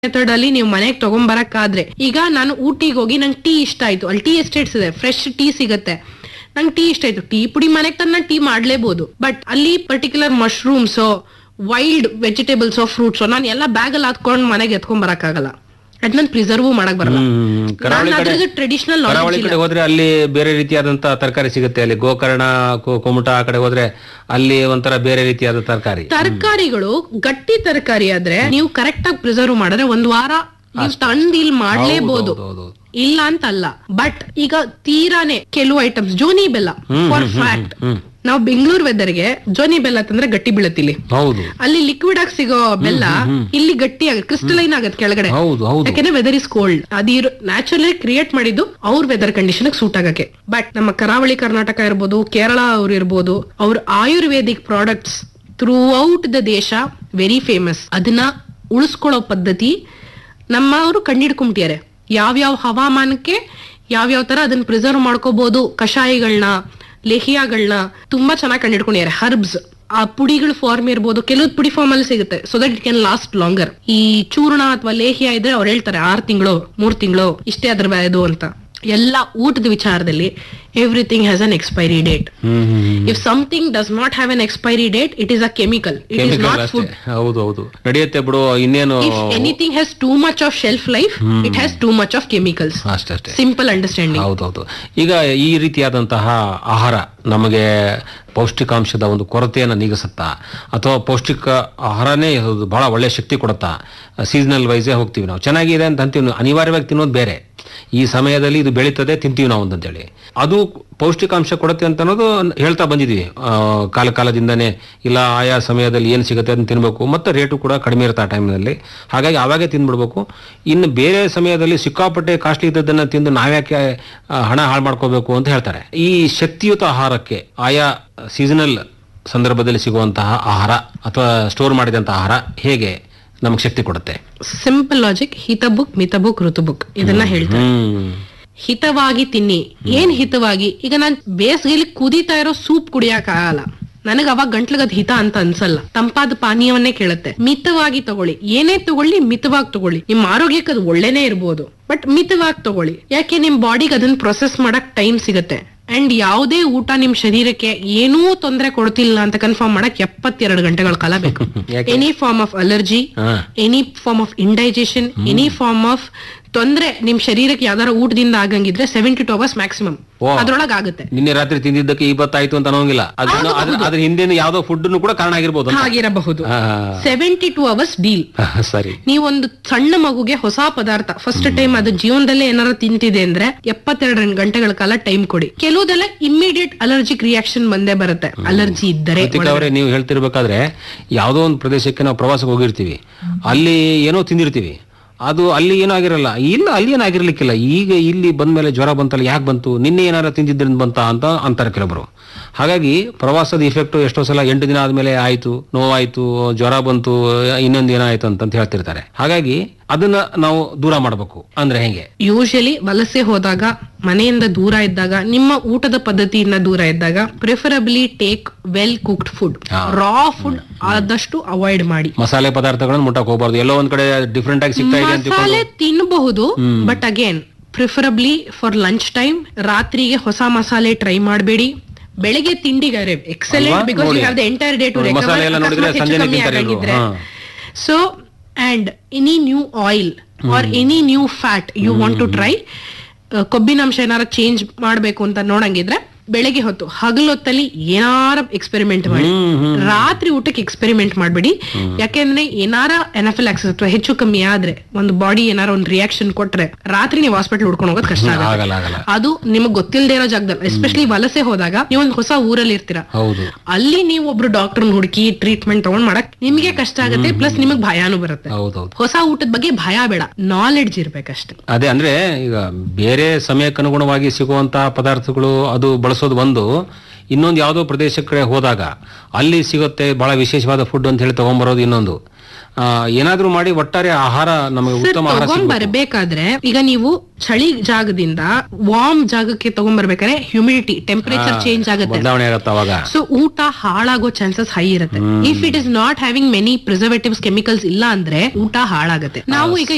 Method ಅಲ್ಲಿ ನೀವು ಮನೆಗೆ ತಗೊಂಬರಕ್ಕಾದ್ರೆ ಈಗ ನಾನು ಊಟಿಗೆ ಹೋಗಿ ನಂಗೆ ಟೀ ಇಷ್ಟ ಆಯ್ತು ಅಲ್ಲಿ ಟೀ ಎಸ್ಟೇಟ್ಸ್ ಇದೆ ಫ್ರೆಶ್ ಟೀ ಸಿಗತ್ತೆ ನಂಗೆ ಟೀ ಇಷ್ಟ ಆಯ್ತು ಟೀ ಪುಡಿ ಮನೆಗೆ ತಂದು ಟೀ ಮಾಡ್ಲೇಬಹುದು ಬಟ್ ಅಲ್ಲಿ particular mushrooms wild vegetables fruits ನಾನು ಎಲ್ಲ ಬ್ಯಾಗ್ ಅಲ್ಲಿ ಹಾಕೊಂಡು ಮನೆಗೆ ಎತ್ಕೊಂಡ್ ಬರಕ್ಕಾಗಲ್ಲ ಅದ್ ನಾನು ಪ್ರಿಸರ್ವ್ ಮಾಡಕ್ ಬರಲ್ಲ ಹ್ಮ್. ಕರಾವಳಿ ಕಡೆ ಟ್ರೆಡಿಷನಲ್ ಕರಾವಳಿ ಕಡೆ ಹೋದ್ರೆ ಅಲ್ಲಿ ಬೇರೆ ರೀತಿಯಾದಂತ ತರಕಾರಿ ಸಿಗುತ್ತೆ ಅಲ್ಲಿ ಗೋಕರ್ಣ ಕೊ- ಕುಮಟ ಆ ಕಡೆ ಹೋದ್ರೆ ಅಲ್ಲಿ ಒಂಥರ ಬೇರೆ ರೀತಿಯಾದ ತರಕಾರಿ ತರಕಾರಿಗಳು ಗಟ್ಟಿ ತರಕಾರಿ ಆದ್ರೆ ನೀವು ಕರೆಕ್ಟ್ ಆಗಿ ಪ್ರಿಸರ್ವ್ ಮಾಡಿದ್ರೆ ಒಂದ್ ವಾರ ನೀವು ತಂದ್ ಇಲ್ಲಿ ಮಾಡ್ಲೇಬಹುದು ಹೌದು ಇಲ್ಲ ಅಂತ ಅಲ್ಲ ಬಟ್ ಈಗ ತೀರಾನೇ ಕೆಲವು ಐಟಮ್ಸ್ ಜೋನಿ ಬೆಲ್ಲ ಫಾರ್ ಫ್ಯಾಕ್ಟ್ ನಾವು ಬೆಂಗಳೂರು ವೆದರ್ಗೆ ಜೋನಿ ಬೆಲ್ಲ ತಂದ್ರೆ ಗಟ್ಟಿ ಬೀಳತ್ತಿಲ್ಲಿ ಹೌದು ಅಲ್ಲಿ ಲಿಕ್ವಿಡ್ ಆಗಿ ಸಿಗೋ ಬೆಲ್ಲ ಇಲ್ಲಿ ಗಟ್ಟಿ ಆಗುತ್ತೆ ಕ್ರಿಸ್ಟಲೈನ್ ಆಗತ್ತೆ ಕೆಳಗಡೆ ಹೌದು ಹೌದು ಯಾಕೆಂದ್ರೆ ವೆದರ್ ಇಸ್ ಕೋಲ್ಡ್ ಅದು ನ್ಯಾಚುರಲಿ ಕ್ರಿಯೇಟ್ ಮಾಡಿದ್ದು ಅವ್ರ ವೆದರ್ ಕಂಡೀಷನ್ ಸೂಟ್ ಆಗಕ್ಕೆ ಬಟ್ ನಮ್ಮ ಕರಾವಳಿ ಕರ್ನಾಟಕ ಇರ್ಬೋದು ಕೇರಳ ಅವ್ರು ಇರ್ಬೋದು ಅವ್ರ ayurvedic products throughout the ದೇಶ ವೆರಿ ಫೇಮಸ್ ಅದನ್ನ ಉಳಿಸ್ಕೊಳ್ಳೋ ಪದ್ಧತಿ ನಮ್ಮವರು ಕಂಡಿಡ್ಕೊಂಬಿಟ್ಟಿದ್ದಾರೆ ಯಾವ್ಯಾವ ಹವಾಮಾನಕ್ಕೆ ಯಾವ್ಯಾವ ತರ ಅದನ್ನ ಪ್ರಿಸರ್ವ್ ಮಾಡ್ಕೋಬಹುದು ಕಷಾಯಗಳನ್ನ ಲೇಹಿಯಾಗಳನ್ನ ತುಂಬಾ ಚೆನ್ನಾಗಿ ಕಂಡಿಡ್ಕೊಂಡಿದ್ದಾರೆ ಹರ್ಬ್ಸ್ ಆ ಪುಡಿಗಳ ಫಾರ್ಮ್ ಇರ್ಬೋದು ಕೆಲವು ಪುಡಿ ಫಾರ್ಮ್ ಅಲ್ಲಿ ಸಿಗುತ್ತೆ so that it can last longer ಈ ಚೂರ್ಣ ಅಥವಾ ಲೇಹ್ಯ ಇದ್ರೆ ಅವ್ರು ಹೇಳ್ತಾರೆ ಆರ್ ತಿಂಗಳು ಮೂರ್ ತಿಂಗಳು ಇಷ್ಟೇ ಅದ್ರ ಇದು ಅಂತ ಎಲ್ಲ ಊಟದ ವಿಚಾರದಲ್ಲಿ everything has an expiry date hmm hmm, hmm. If something does not have an expiry date it is a chemical it is Chemical not ಅಷ್ಟೇ. ಫುಡ್ ಹೌದು ಹೌದು ನಡೆಯುತ್ತೆ ಬಿಡು ಇನ್ನೇನು if anything has too much of shelf life it has too much of chemicals ಅಷ್ಟೇ ಅಷ್ಟೇ simple understanding ಹೌದೌದು ಈಗ ಈ ರೀತಿಯಾದಂತಹ ಆಹಾರ ನಮಗೆ ಪೌಷ್ಟಿಕಾಂಶದ ಒಂದು ಕೊರತೆಯನ್ನು ನೀಗಿಸುತ್ತಾ ಅಥವಾ ಪೌಷ್ಟಿಕ ಆಹಾರನೇ ಅದು ಬಹಳ ಒಳ್ಳೆ ಶಕ್ತಿ ಕೊಡುತ್ತಾ ಸೀಸನಲ್ ವೈಸೇ ಹೋಗ್ತೀವಿ ನಾವು ಚೆನ್ನಾಗಿದೆ ಅಂತ ಅಂತೀವಿ ನಾವು. ಅನಿವಾರ್ಯವಾಗಿ ತಿನ್ನೋದು ಬೇರೆ ಈ ಸಮಯದಲ್ಲಿ ಇದು ಬೆಳೀತದೆ ತಿಂತೀವಿ ನಾವು ಅಂತೇಳಿ ಅದು ಪೌಷ್ಟಿಕಾಂಶ ಕೊಡುತ್ತೆ ಅಂತ ಅನ್ನೋದು ಹೇಳ್ತಾ ಬಂದಿದ್ವಿ ಆ, ಕಾಲ ಕಾಲದಿಂದನೇ ಇಲ್ಲ ಆಯಾ ಸಮಯದಲ್ಲಿ ಏನು ಸಿಗುತ್ತೆ ಅದನ್ನ ತಿನ್ಬೇಕು ಮತ್ತು ರೇಟು ಕೂಡ ಕಡಿಮೆ ಇರುತ್ತೆ ಆ ಟೈಮ್ನಲ್ಲಿ ಹಾಗಾಗಿ ಆವಾಗೇ ತಿಂದ್ಬಿಡ್ಬೇಕು ಇನ್ನು ಬೇರೆ ಸಮಯದಲ್ಲಿ ಸಿಕ್ಕಾಪಟ್ಟೆ ಕಾಸ್ಟ್ಲಿ ಇದ್ದದನ್ನ ತಿಂದು ನಾವ್ಯಾಕೆ ಆ, ಹಣ ಹಾಳು ಮಾಡ್ಕೋಬೇಕು ಅಂತ ಹೇಳ್ತಾರೆ ಈ ಶಕ್ತಿಯುತ ಆಹಾರಕ್ಕೆ ಆಯಾ ಸೀಸನಲ್ ಸಂದರ್ಭದಲ್ಲಿ ಸಿಗುವಂತಹ ಆಹಾರ ಅಥವಾ ಸ್ಟೋರ್ ಮಾಡಿದಂತಹ ಆಹಾರ ಹೇಗೆ ನಮಗೆ ಶಕ್ತಿ ಕೊಡುತ್ತೆ ಸಿಂಪಲ್ ಲಾಜಿಕ್ ಹಿತ ಬುಕ್ ಮಿತ ಬುಕ್ ಋತು ಬುಕ್ ಇದನ್ನ ಹೇಳ್ತಾರೆ ಹ್ಮ್ ಹಿತವಾಗಿ ತಿನ್ನಿ ಏನ್ ಹಿತವಾಗಿ ಈಗ ನಾನ್ ಬೇಸಿಗೆಲಿ ಕುದೀತಾ ಇರೋ ಸೂಪ್ ಕುಡಿಯಕ್ ಆಗಲ್ಲ ನನಗ ಅವಾಗ ಗಂಟ್ಲಗದ್ ಹಿತ ಅಂತ ಅನ್ಸಲ್ಲ ತಂಪಾದ ಪಾನೀಯವನ್ನೇ ಕೇಳುತ್ತೆ ಮಿತವಾಗಿ ತಗೊಳ್ಳಿ ಏನೇ ತಗೊಳ್ಳಿ ಮಿತವಾಗಿ ತಗೊಳ್ಳಿ ನಿಮ್ ಆರೋಗ್ಯಕ್ಕೆ ಅದು ಒಳ್ಳೆನೇ ಇರ್ಬೋದು ಬಟ್ ಮಿತವಾಗಿ ತಗೊಳ್ಳಿ ಯಾಕೆ ನಿಮ್ ಬಾಡಿಗೆ ಅದನ್ನ ಪ್ರೊಸೆಸ್ ಮಾಡಕ್ ಟೈಮ್ ಸಿಗುತ್ತೆ ಅಂಡ್ ಯಾವುದೇ ಊಟ ನಿಮ್ ಶರೀರಕ್ಕೆ ಏನೂ ತೊಂದರೆ ಕೊಡ್ತಿಲ್ಲ ಅಂತ ಕನ್ಫರ್ಮ್ ಮಾಡಕ್ ಎಪ್ಪತ್ತೆರಡು ಗಂಟೆಗಳ ಕಾಲ ಬೇಕು ಯಾಕೆ? ಎನಿ ಫಾರ್ಮ್ ಆಫ್ ಅಲರ್ಜಿ ಹಾ any form of indigestion any form of ತೊಂದ್ರೆ ನಿಮ್ ಶರೀರಕ್ಕೆ ಯಾವ್ದಾರ ಊಟದಿಂದ ಆಗಂಗಿದ್ರೆ ಸೆವೆಂಟಿ ಟು ಅವರ್ಸ್ ಮ್ಯಾಕ್ಸಿಮಮ್ ಓ. ಅದ್ರೊಳಗ್ ಆಗುತ್ತೆ ನಿನ್ನೆ ರಾತ್ರಿ ತಿಂದಿದ್ದಕ್ಕೆ ಇವತ್ತಾಯ್ತು ಅಂತ ಅನ್ನೋಂಗಿಲ್ಲ ಅದನ್ನ ಅದ್ರ ಅದ್ರ ಹಿಂದಿನ ಯಾವ್ದೋ ಫುಡ್ ಕೂಡ ಕಾರಣ ಆಗಿರ್ಬೋದು ಅಂತ. ಆಗಿರಬಹುದು ಹಾ, ಸೆವೆಂಟಿ ಟು ಅವರ್ಸ್ ಡೀಲ್ ಹಾ, ಸರಿ ನೀವೊಂದು ಸಣ್ಣ ಮಗುಗೆ ಹೊಸ ಪದಾರ್ಥ ಫಸ್ಟ್ ಟೈಮ್ ಅದು ಜೀವನದಲ್ಲೇ ಏನಾರ ತಿಂತಿದೆ ಅಂದ್ರೆ ಎಪ್ಪತ್ತೆರಡು ಗಂಟೆಗಳ ಕಾಲ ಟೈಮ್ ಕೊಡಿ ಕೆಲವುದೆಲ್ಲ ಇಮಿಡಿಯೇಟ್ ಅಲರ್ಜಿಕ್ ರಿಯಾಕ್ಷನ್ ಬಂದೇ ಬರುತ್ತೆ ಅಲರ್ಜಿ ಇದ್ದರೆ ಕೃತಿಕ ಅವರೇ ನೀವು ಹೇಳ್ತಿರ್ಬೇಕಾದ್ರೆ ಯಾವುದೋ ಒಂದು ಪ್ರದೇಶಕ್ಕೆ ನಾವು ಪ್ರವಾಸಕ್ಕೆ ಹೋಗಿರ್ತೀವಿ ಅಲ್ಲಿ ಏನೋ ತಿಂದಿರ್ತೀವಿ ಅದು ಅಲ್ಲಿ ಏನೂ ಆಗಿರಲ್ಲ ಇಲ್ಲ ಅಲ್ಲಿ ಏನು ಆಗಿರ್ಲಿಕ್ಕಿಲ್ಲ ಈಗ ಇಲ್ಲಿ ಬಂದ್ಮೇಲೆ ಜ್ವರ ಬಂತಲ್ಲ ಯಾಕೆ ಬಂತು ನಿನ್ನೆ ಏನಾರ ತಿಂದಿದ್ರಿಂದ ಬಂತ ಅಂತ ಅಂತಾರೆ ಕೆಲವರು ಹಾಗಾಗಿ ಪ್ರವಾಸದ ಇಫೆಕ್ಟ್ ಎಷ್ಟೋ ಸಲ ಎಂಟು ದಿನ ಆದ್ಮೇಲೆ ಆಯ್ತು ನೋವಾಯ್ತು ಜ್ವರ ಬಂತು ಇನ್ನೊಂದು ಏನಾಯ್ತು ಅಂತ ಹೇಳ್ತಿರ್ತಾರೆ ಹಾಗಾಗಿ ಅದನ್ನ ನಾವು ದೂರ ಮಾಡಬೇಕು ಅಂದ್ರೆ ಹೆಂಗೆ ಯೂಶಲಿ ವಲಸೆ ಹೋದಾಗ ಮನೆಯಿಂದ ದೂರ ಇದ್ದಾಗ ನಿಮ್ಮ ಊಟದ ಪದ್ಧತಿಯಿಂದ ದೂರ ಇದ್ದಾಗ preferably take well cooked food raw food ಆದಷ್ಟು ಅವಾಯ್ಡ್ ಮಾಡಿ ಮಸಾಲೆ ಪದಾರ್ಥಗಳನ್ನು ಮುಟ್ಟಕ್ ಹೋಗ್ಬಾರ್ದು ಎಲ್ಲೋ ಒಂದ್ ಕಡೆ ಡಿಫ್ರೆಂಟ್ ಆಗಿ ಸಿಗ್ತಾ ಇದೆ ಅಂತ ತಿಳ್ಕೊಂಡು- ಮಸಾಲೆ ತಿನ್ನಬಹುದು but again preferably for lunch time ರಾತ್ರಿಗೆ ಹೊಸ ಮಸಾಲೆ ಟ್ರೈ ಮಾಡಬೇಡಿ ಬೆಳಗ್ಗೆ ತಿಂಡಿಗಾರೆ ಎಕ್ಸಲೆಂಟ್ ಅಲ್ವಾ? ಬಿಕಾಸ್ ಯು ನೋಡಿ. Have the entire day to ನೋಡಿ, ಮಸಾಲೆ ಎಲ್ಲ ನೋಡಿದ್ರೆ ಸಂಜೆನೆ ತಿಂತಾರೆ ಇವ್ರು. ಹಾ. So and any new oil or any new fat you want to try ಕೊಬ್ಬಿನಾಂಶ ಏನಾರ ಚೇಂಜ್ ಮಾಡ್ಬೇಕು ಅಂತ ನೋಡಂಗಿದ್ರೆ ಬೆಳಗ್ಗೆ ಹೊತ್ತು ಹಗಲೊತ್ತಲ್ಲಿ ಏನಾರ ಎಕ್ಸ್ಪೆರಿಮೆಂಟ್ ಮಾಡಿ ಹ್ಮ್, ಹ್ಮ್. ರಾತ್ರಿ ಊಟಕ್ಕೆ ಎಕ್ಸ್ಪೆರಿಮೆಂಟ್ ಮಾಡಬೇಡಿ ಯಾಕೆಂದ್ರೆ ಏನಾರ ಎನಫಿಲಾಕ್ಸಿಸ್ ಅಥವಾ ಹೆಚ್ಚು ಕಮ್ಮಿ ಆದ್ರೆ ಒಂದು ಬಾಡಿ ಏನಾರ ಒಂದು ರಿಯಾಕ್ಷನ್ ಕೊಟ್ರೆ ರಾತ್ರಿ ನೀವು ಹಾಸ್ಪಿಟಲ್ ಹುಡ್ಕೊಂಡು ಹೋಗೋದು ಕಷ್ಟ ಆಗುತ್ತೆ ಆಗಲ್ಲ ಆಗಲ್ಲ ಅದು ನಿಮಗೆ ಗೊತ್ತಿಲ್ಲದೆ ಇರೋ ಜಾಗದಲ್ಲಿ ಎಸ್ಪೆಷಲಿ ವಲಸೆ ಹೋದಾಗ ನೀವು ಒಂದು ಹೊಸ ಊರಲ್ಲಿ ಇರ್ತೀರಾ ಹೌದು ಅಲ್ಲಿ ನೀವು ಒಬ್ರು ಡಾಕ್ಟರ್ ಹುಡುಕಿ ಟ್ರೀಟ್ಮೆಂಟ್ ತಗೊಂಡ್ ಮಾಡಕ್ ನಿಮಗೆ ಕಷ್ಟ ಆಗುತ್ತೆ ಪ್ಲಸ್ ನಿಮಗ್ ಭಯಾನು ಬರುತ್ತೆ ಹೌದೌದು ಹೊಸ ಊಟದ ಬಗ್ಗೆ ಭಯ ಬೇಡ ನಾಲೆಡ್ಜ್ ಇರ್ಬೇಕಷ್ಟೇ ಅದೇ ಅಂದ್ರೆ ಈಗ ಬೇರೆ ಸಮಯಕ್ಕೆ ಅನುಗುಣವಾಗಿ ಸಿಗುವಂತಹ ಪದಾರ್ಥಗಳು ಅದು ಬಳಸೋದು ಒಂದು ಇನ್ನೊಂದು ಯಾವುದೋ ಪ್ರದೇಶಕ್ಕೆ ಕಡೆ ಹೋದಾಗ ಅಲ್ಲಿ ಸಿಗುತ್ತೆ ಬಹಳ ವಿಶೇಷವಾದ ಫುಡ್ ಅಂತ ಹೇಳಿ ತಗೊಂಬರೋದು ಇನ್ನೊಂದು ಆ, ಏನಾದ್ರೂ ಮಾಡಿ ಒಟ್ಟಾರೆ ಆಹಾರ ನಮಗೆ ಉತ್ತಮ ಆಹಾರ ತಗೊಂಡ್ ಸಿಗ್ಬೇಕು. ಬರ್ಬೇಕಾದ್ರೆ ಈಗ ನೀವು ಚಳಿ ಜಾಗದಿಂದ ವಾರ್ಮ್ ಜಾಗಕ್ಕೆ ತಗೊಂಡ್ ಬರ್ಬೇಕಾದ್ರೆ ಹ್ಯೂಮಿಡಿಟಿ ಟೆಂಪರೇಚರ್ ಚೇಂಜ್ ಆಗುತ್ತೆ ಬದಲಾವಣೆ ಆಗತ್ತೆ ಅವಾಗ ಸೊ ಊಟ ಹಾಳಾಗೋ ಚಾನ್ಸಸ್ ಹೈ ಇರುತ್ತೆ if it is not having many preservatives chemicals ಇಲ್ಲ ಅಂದ್ರೆ ಊಟ ಹಾಳಾಗುತ್ತೆ ನಾವು ಈಗ